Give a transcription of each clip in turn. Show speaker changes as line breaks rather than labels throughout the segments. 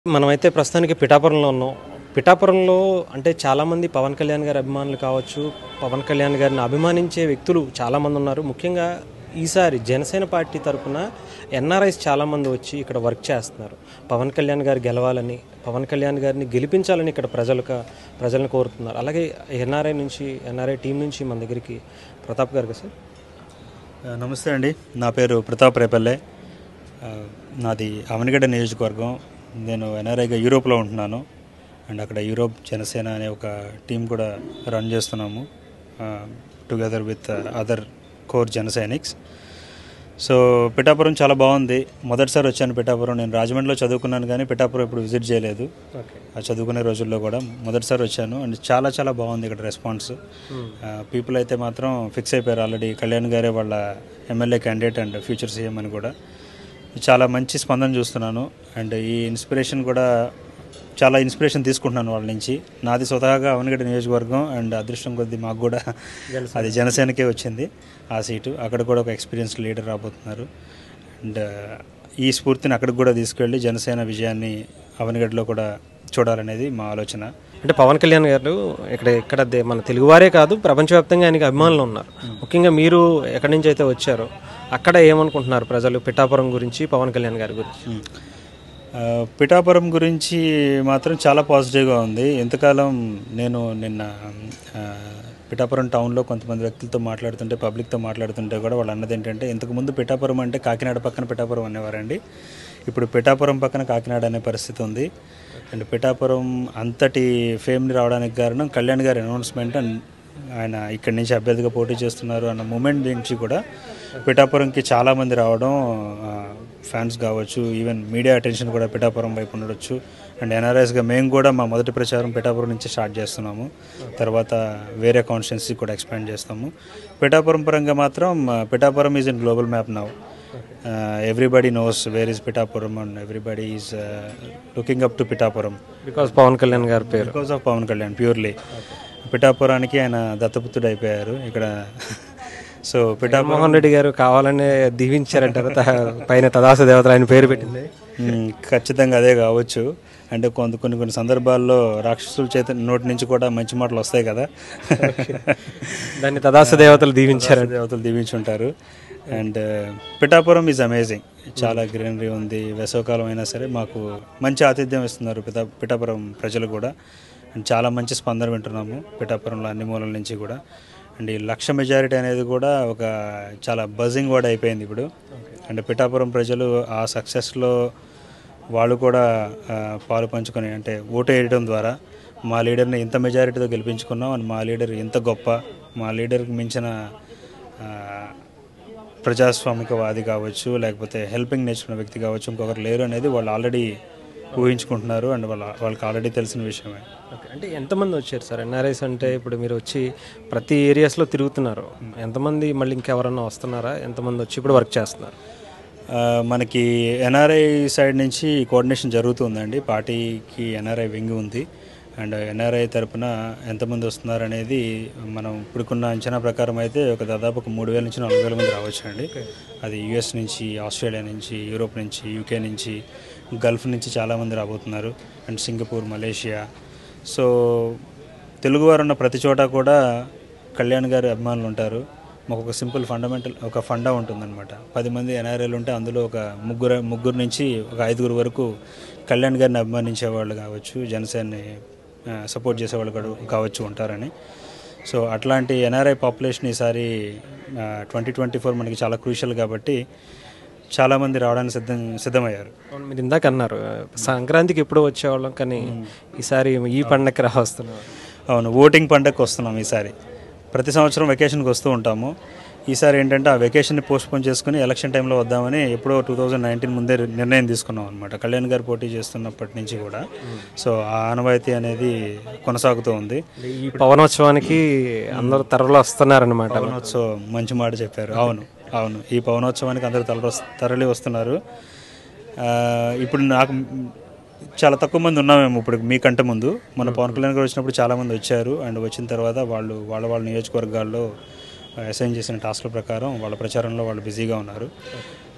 మనమైతే ప్రస్తుతానికి పిఠాపురంలో ఉన్నాం పిఠాపురంలో అంటే చాలామంది పవన్ కళ్యాణ్ గారి అభిమానులు కావచ్చు పవన్ కళ్యాణ్ గారిని అభిమానించే వ్యక్తులు చాలామంది ఉన్నారు ముఖ్యంగా ఈసారి జనసేన పార్టీ తరఫున ఎన్ఆర్ఐస్ చాలామంది వచ్చి ఇక్కడ వర్క్ చేస్తున్నారు పవన్ కళ్యాణ్ గారు గెలవాలని పవన్ కళ్యాణ్ గారిని గెలిపించాలని ఇక్కడ ప్రజలకు ప్రజలను కోరుతున్నారు అలాగే ఎన్ఆర్ఐ నుంచి ఎన్ఆర్ఐ టీం నుంచి మన దగ్గరికి ప్రతాప్ గారు కదా సార్
ఆ, నమస్తే అండి నా పేరు ప్రతాప్ రేపల్లె ఆ, నాది అవనిగడ్డ నియోజకవర్గం నేను ఎన్ఆర్ఐగా యూరోప్లో ఉంటున్నాను అండ్ అక్కడ యూరోప్ జనసేన అనే ఒక టీం కూడా రన్ చేస్తున్నాము together with other core Jana Sainiks so Pithapuram చాలా బాగుంది మొదటిసారి వచ్చాను పిఠాపురం నేను రాజమండ్రిలో చదువుకున్నాను కానీ పిఠాపురం ఇప్పుడు విజిట్ చేయలేదు
ఓకే
ఆ చదువుకునే రోజుల్లో కూడా మొదటిసారి వచ్చాను అండ్ చాలా చాలా బాగుంది ఇక్కడ రెస్పాన్స్ పీపుల్ అయితే మాత్రం ఫిక్స్ అయిపోయారు ఆల్రెడీ కళ్యాణ్ గారే వాళ్ళ MLA candidate and future CM అని కూడా చాలా మంచి స్పందన చూస్తున్నాను అండ్ ఈ ఇన్స్పిరేషన్ కూడా చాలా ఇన్స్పిరేషన్ తీసుకుంటున్నాను వాళ్ళ నుంచి నాది స్వతహాగా అవనగడ్డ నియోజకవర్గం అండ్ అదృష్టం కొద్దీ మాకు కూడా అది జనసేనకే వచ్చింది ఆ సీటు అక్కడ కూడా ఒక ఎక్స్పీరియన్స్ లీడర్ రాబోతున్నారు అండ్ ఈ స్ఫూర్తిని అక్కడికి కూడా తీసుకెళ్ళి జనసేన విజయాన్ని అవనగడ్డలో కూడా చూడాలనేది మా ఆలోచన
అంటే పవన్ కళ్యాణ్ గారు ఇక్కడ ఇక్కడ దే- మన తెలుగువారే కాదు ప్రపంచవ్యాప్తంగా ఆయనకి అభిమానులు ఉన్నారు ముఖ్యంగా మీరు ఎక్కడి నుంచి అయితే వచ్చారో అక్కడ ఏమనుకుంటున్నారు ప్రజలు పిఠాపురం గురించి పవన్ కళ్యాణ్ గారి గురించి
ఆ, పిఠాపురం గురించి మాత్రం చాలా పాజిటివ్గా ఉంది ఎంతకాలం నేను నిన్న ఆ, పిఠాపురం టౌన్లో కొంతమంది వ్యక్తులతో మాట్లాడుతుంటే పబ్లిక్తో మాట్లాడుతుంటే కూడా వాళ్ళు అన్నది ఏంటంటే ఇంతకుముందు పిఠాపురం అంటే కాకినాడ పక్కన పిఠాపురం అనేవారండి ఇప్పుడు పిఠాపురం పక్కన కాకినాడ అనే పరిస్థితి ఉంది అండ్ పిఠాపురం అంతటి ఫేమ్ని రావడానికి కారణం కళ్యాణ్ గారి అనౌన్స్మెంట్ అండ్ ఆయన ఇక్కడి నుంచి అభ్యర్థిగా పోటీ చేస్తున్నారు అన్న మూమెంట్ నుంచి కూడా పిఠాపురంకి చాలామంది రావడం ఫ్యాన్స్ కావచ్చు ఈవెన్ మీడియా అటెన్షన్ కూడా పిఠాపురం వైపు ఉండొచ్చు అండ్ ఎన్ఆర్ఎస్గా మేము కూడా మా మొదటి ప్రచారం పిఠాపురం నుంచి స్టార్ట్ చేస్తున్నాము తర్వాత వేరే కాన్స్టిట్యున్సీ కూడా ఎక్స్పాండ్ చేస్తాము పిఠాపురం పరంగా మాత్రం ఆ, Pithapuram is in global map now everybody knows where is Pithapuram and everybody is looking up to Pithapuram
because Pawan Kalyan గారి పేరు
because of Pawan Kalyan purely పిఠాపురానికి ఆయన దత్తపుత్రుడు అయిపోయారు ఇక్కడ సో పిఠాపురం
జగన్మోహన్ రెడ్డి గారు కావాలనే దీవించారంటారు త- పైన తదాస దేవతలు ఆయన పేరు పెట్టింది
మ్మ్, ఖచ్చితంగా అదే కావచ్చు అంటే కొంత కొన్ని కొన్ని సందర్భాల్లో రాక్షసుల చేత నోటి నుంచి కూడా మంచి మాటలు వస్తాయి కదా
దాన్ని తదాస దేవతలు దీవించారు
దేవతలు దీవించుంటారు అండ్ పిఠాపురం ఈజ్ అమేజింగ్ చాలా గ్రీనరీ ఉంది వేసవకాలం అయినా సరే మాకు మంచి ఆతిథ్యం ఇస్తున్నారు పిఠా పిఠాపురం ప్రజలు కూడా అండ్ చాలా మంచి స్పందన వింటున్నాము పిఠాపురంలో అన్ని మూలల నుంచి కూడా అండ్ ఈ లక్ష మెజారిటీ అనేది కూడా ఒక చాలా బజింగ్ వర్డ్ అయిపోయింది ఇప్పుడు అండ్ పిఠాపురం ప్రజలు ఆ సక్సెస్లో వాళ్ళు కూడా ఆ, పాలు పంచుకొని అంటే ఓటు వేయడం ద్వారా మా లీడర్ని ఇంత మెజారిటీతో గెలిపించుకున్నాం అండ్ మా లీడర్ ఇంత గొప్ప మా లీడర్కి మించిన ఆ, ప్రజాస్వామికవాది కావచ్చు లేకపోతే హెల్పింగ్ నేర్చుకున్న వ్యక్తి కావచ్చు ఇంకొకరు లేరు అనేది వాళ్ళు ఆల్రెడీ ఊహించుకుంటున్నారు అండ్ వాళ్ళ వాళ్ళకి ఆల్రెడీ తెలిసిన విషయమే
ఓకే. అంటే ఎంతమంది వచ్చారు సార్ ఎన్ఆర్ఐస్ అంటే ఇప్పుడు మీరు వచ్చి ప్రతి ఏరియాస్లో తిరుగుతున్నారు ఎంతమంది మళ్ళీ ఇంకెవరన్నా వస్తున్నారా ఎంతమంది వచ్చి ఇప్పుడు వర్క్ చేస్తున్నారు
ఆ, మనకి ఎన్ఆర్ఐ సైడ్ నుంచి కోఆర్డినేషన్ జరుగుతుందండి పార్టీకి ఎన్ఆర్ఐ వింగ్ ఉంది అండ్ ఎన్ఆర్ఐ తరపున ఎంతమంది వస్తున్నారు అనేది మనం ఇప్పుడుకున్న అంచనా ప్రకారం అయితే ఒక దాదాపు ఒక మూడు వేల నుంచి నాలుగు వేల మంది రావచ్చు అండి అది యుఎస్ నుంచి ఆస్ట్రేలియా నుంచి యూరోప్ నుంచి యూకే నుంచి గల్ఫ్ నుంచి చాలామంది రాబోతున్నారు అండ్ సింగపూర్ మలేషియా సో తెలుగువారు ఉన్న ప్రతి చోట కూడా కళ్యాణ్ గారి అభిమానులు ఉంటారు మాకు ఒక సింపుల్ ఫండమెంటల్ ఒక ఫండా ఉంటుందన్నమాట పది మంది ఎన్ఆర్ఐలు ఉంటే అందులో ఒక ముగ్గురు ముగ్గురు నుంచి ఒక ఐదుగురు వరకు కళ్యాణ్ గారిని అభిమానించే వాళ్ళు కావచ్చు జనసేనని సపోర్ట్ చేసేవాళ్ళు కూడా కావచ్చు ఉంటారని సో అట్లాంటి ఎన్ఆర్ఐ పాపులేషన్ ఈసారి ట్వంటీ ట్వంటీ ఫోర్ మనకి చాలా క్రూషియల్ కాబట్టి చాలామంది రావడానికి సిద్ధం సిద్ధమయ్యారు
అవును, మీరు ఇందాక అన్నారు సంక్రాంతికి ఎప్పుడో వచ్చేవాళ్ళం కానీ ఈసారి ఈ పండగకి రా వస్తున్నారు
అవును ఓటింగ్ పండగకి వస్తున్నాం ఈసారి ప్రతి సంవత్సరం వెకేషన్కి వస్తూ ఉంటాము ఈసారి ఏంటంటే ఆ వెకేషన్ని పోస్ట్పోన్ చేసుకుని ఎలక్షన్ టైంలో వద్దామని ఎప్పుడో టూ థౌజండ్ నైన్టీన్ ముందే నిర్ణయం తీసుకున్నాం అనమాట కళ్యాణ్ గారు పోటీ చేస్తున్నప్పటి నుంచి కూడా సో ఆ ఆనవాయితీ అనేది కొనసాగుతూ ఉంది
ఈ పవనోత్సవానికి అందరూ తరలో వస్తున్నారనమాట
పవనోత్సవం మంచి మాట చెప్పారు అవును అవును ఈ పవనోత్సవానికి అందరూ తరలి తరలి వస్తున్నారు ఆ, ఇప్పుడు నాకు చాలా తక్కువ మంది ఉన్నామేమో ఇప్పుడు మీకంటే ముందు మన పవన్ కళ్యాణ్ గారు వచ్చినప్పుడు చాలా మంది వచ్చారు అండ్ వచ్చిన తర్వాత వాళ్ళు వాళ్ళ వాళ్ళ నియోజకవర్గాల్లో అసైన్ చేసిన టాస్క్ల ప్రకారం వాళ్ళ ప్రచారంలో వాళ్ళు బిజీగా ఉన్నారు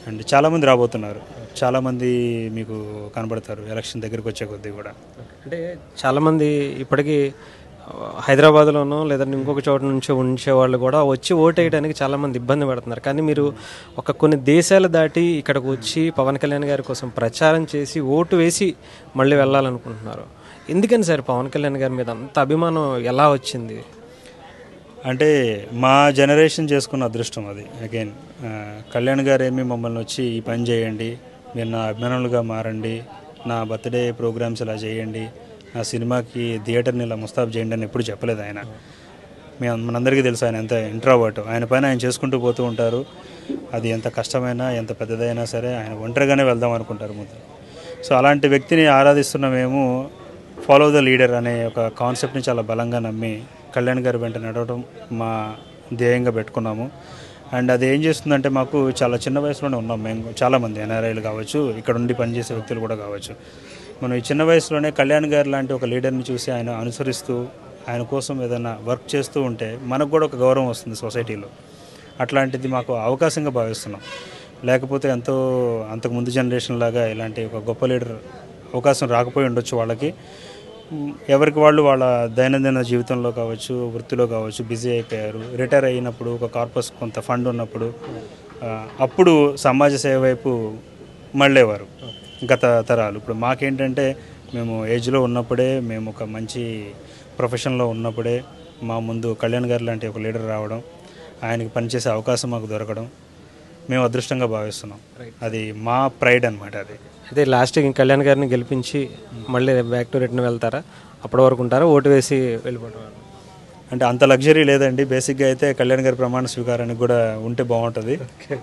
అండ్ చాలామంది రాబోతున్నారు చాలామంది మీకు కనబడతారు ఎలక్షన్ దగ్గరికి వచ్చే కొద్దీ కూడా
అంటే చాలామంది ఇప్పటికీ ఆ, హైదరాబాద్లోనో లేదంటే ఇంకొక చోట నుంచి ఉంచే వాళ్ళు కూడా వచ్చి ఓటు వేయడానికి చాలామంది ఇబ్బంది పడుతున్నారు కానీ మీరు ఒక కొన్ని దేశాలు దాటి ఇక్కడికి వచ్చి పవన్ కళ్యాణ్ గారి కోసం ప్రచారం చేసి ఓటు వేసి మళ్ళీ వెళ్ళాలనుకుంటున్నారు ఎందుకని సార్ పవన్ కళ్యాణ్ గారి మీద అంత అభిమానం ఎలా వచ్చింది
అంటే మా జనరేషన్ చేసుకున్న అదృష్టం అది అగైన్ కళ్యాణ్ గారు ఏమి మమ్మల్ని వచ్చి ఈ పని చేయండి మీరు నా అభిమానులుగా మారండి నా బర్త్డే ప్రోగ్రామ్స్ ఇలా చేయండి నా సినిమాకి థియేటర్ని ఇలా ముస్తాబ్ చేయండి అని ఎప్పుడు చెప్పలేదు ఆయన మీ మనందరికీ తెలుసు ఆయన ఎంత ఇంట్రావర్ట్ ఆయన పైన ఆయన చేసుకుంటూ పోతూ ఉంటారు అది ఎంత కష్టమైనా ఎంత పెద్దదైనా సరే ఆయన ఒంటరిగానే వెళ్దాం అనుకుంటారు ముందు సో అలాంటి వ్యక్తిని ఆరాధిస్తున్న మేము ఫాలో ద లీడర్ అనే ఒక కాన్సెప్ట్ని చాలా బలంగా నమ్మి కళ్యాణ్ గారి వెంట నడవడం మా ధ్యేయంగా పెట్టుకున్నాము అండ్ అది ఏం చేస్తుందంటే మాకు చాలా చిన్న వయసులోనే ఉన్నాం మేము చాలామంది ఎన్ఆర్ఐలు కావచ్చు ఇక్కడ ఉండి పనిచేసే వ్యక్తులు కూడా కావచ్చు మనం ఈ చిన్న వయసులోనే కళ్యాణ్ గారు లాంటి ఒక లీడర్ని చూసి ఆయన అనుసరిస్తూ ఆయన కోసం ఏదైనా వర్క్ చేస్తూ ఉంటే మనకు కూడా ఒక గౌరవం వస్తుంది సొసైటీలో అట్లాంటిది మాకు అవకాశంగా భావిస్తున్నాం లేకపోతే ఎంతో అంతకు ముందు జనరేషన్ లాగా ఇలాంటి ఒక గొప్ప లీడర్ అవకాశం రాకపోయి ఉండొచ్చు వాళ్ళకి మ్, ఎవరికి వాళ్ళు వాళ్ళ దైనందిన జీవితంలో కావచ్చు వృత్తిలో కావచ్చు బిజీ అయిపోయారు రిటైర్ అయినప్పుడు ఒక కార్పస్ కొంత ఫండ్ ఉన్నప్పుడు ఆ, అప్పుడు సమాజ సేవ వైపు మళ్ళేవారు గత తరాలు ఇప్పుడు మాకేంటంటే మేము ఏజ్లో ఉన్నప్పుడే మేము ఒక మంచి ప్రొఫెషన్లో ఉన్నప్పుడే మా ముందు కళ్యాణ్ గారు లాంటి ఒక లీడర్ రావడం ఆయనకి పనిచేసే అవకాశం మాకు దొరకడం మేము అదృష్టంగా భావిస్తున్నాం అది మా ప్రైడ్ అనమాట అది
అయితే లాస్ట్కి కళ్యాణ్ గారిని గెలిపించి మళ్ళీ బ్యాక్ టు రిటర్న్ వెళ్తారా అప్పటి వరకు ఉంటారా ఓటు వేసి వెళ్ళిపోవడం
అంటే అంత లగ్జరీ లేదండి బేసిక్గా అయితే కళ్యాణ్ గారి ప్రమాణ స్వీకారానికి కూడా ఉంటే బాగుంటుంది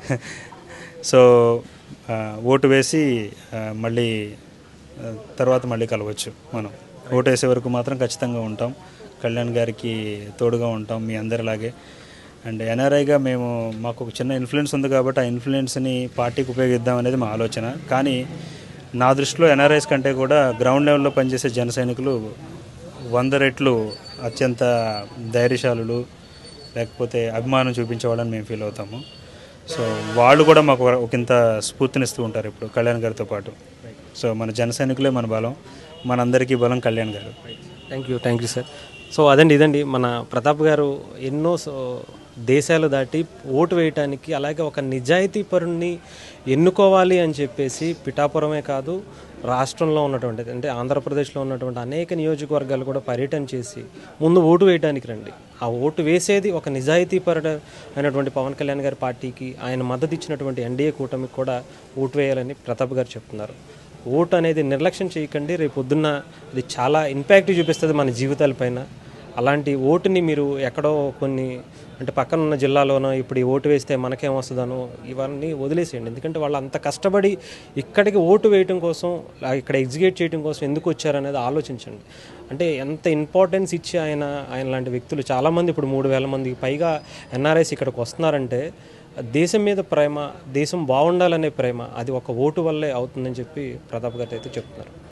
సో ఆ, ఓటు వేసి ఆ, మళ్ళీ ఆ, తర్వాత మళ్ళీ కలవచ్చు మనం ఓటు వేసే వరకు మాత్రం ఖచ్చితంగా ఉంటాం కళ్యాణ్ గారికి తోడుగా ఉంటాం మీ అందరిలాగే అండ్ ఎన్ఆర్ఐగా మేము మాకు ఒక చిన్న ఇన్ఫ్లుయెన్స్ ఉంది కాబట్టి ఆ ఇన్ఫ్లుయెన్స్ని పార్టీకి ఉపయోగిద్దాం అనేది మా ఆలోచన కానీ నా దృష్టిలో ఎన్ఆర్ఐస్ కంటే కూడా గ్రౌండ్ లెవెల్లో పనిచేసే జన సైనికులు వంద రెట్లు అత్యంత ధైర్యశాలులు లేకపోతే అభిమానం చూపించే వాళ్ళని మేము ఫీల్ అవుతాము సో వాళ్ళు కూడా మాకు ఒక- ఒకంత స్ఫూర్తినిస్తూ ఉంటారు ఇప్పుడు కళ్యాణ్ గారితో పాటు సో మన జన సైనికులే మన బలం మనందరికీ బలం కళ్యాణ్ గారు
thank you thank you sir so అదండి ఇదండి మన ప్రతాప్ గారు ఎన్నో సో దేశాలు దాటి ఓటు వేయటానికి అలాగే ఒక నిజాయితీ పరుణ్ణి ఎన్నుకోవాలి అని చెప్పేసి పిఠాపురమే కాదు రాష్ట్రంలో ఉన్నటువంటి అంటే ఆంధ్రప్రదేశ్లో ఉన్నటువంటి అనేక నియోజకవర్గాలు కూడా పర్యటన చేసి ముందు ఓటు వేయడానికి రండి ఆ ఓటు వేసేది ఒక నిజాయితీ పరుడు అయినటువంటి పవన్ కళ్యాణ్ గారి పార్టీకి ఆయన మద్దతు ఇచ్చినటువంటి ఎన్డీఏ కూటమికి కూడా ఓటు వేయాలని ప్రతాప్ గారు చెప్తున్నారు ఓటు అనేది నిర్లక్ష్యం చేయకండి రేపు పొద్దున్న అది చాలా ఇంపాక్ట్ చూపిస్తుంది మన జీవితాలపైన అలాంటి ఓటుని మీరు ఎక్కడో కొన్ని అంటే పక్కన ఉన్న జిల్లాలోనో ఇప్పుడు ఈ ఓటు వేస్తే మనకేం వస్తుందనో ఇవన్నీ వదిలేసేయండి ఎందుకంటే వాళ్ళు అంత కష్టపడి ఇక్కడికి ఓటు వేయటం కోసం ఆ ఇక్కడ ఎగ్జిక్యూట్ చేయడం కోసం ఎందుకు వచ్చారనేది ఆలోచించండి అంటే ఎంత ఇంపార్టెన్స్ ఇచ్చి ఆయన ఆయన లాంటి వ్యక్తులు చాలామంది ఇప్పుడు మూడు వేల మందికి పైగా ఎన్ఆర్ఐస్ ఇక్కడికి వస్తున్నారంటే దేశం మీద ప్రేమ దేశం బాగుండాలనే ప్రేమ అది ఒక ఓటు వల్లే అవుతుందని చెప్పి ప్రతాప్ గారు అయితే చెప్తున్నారు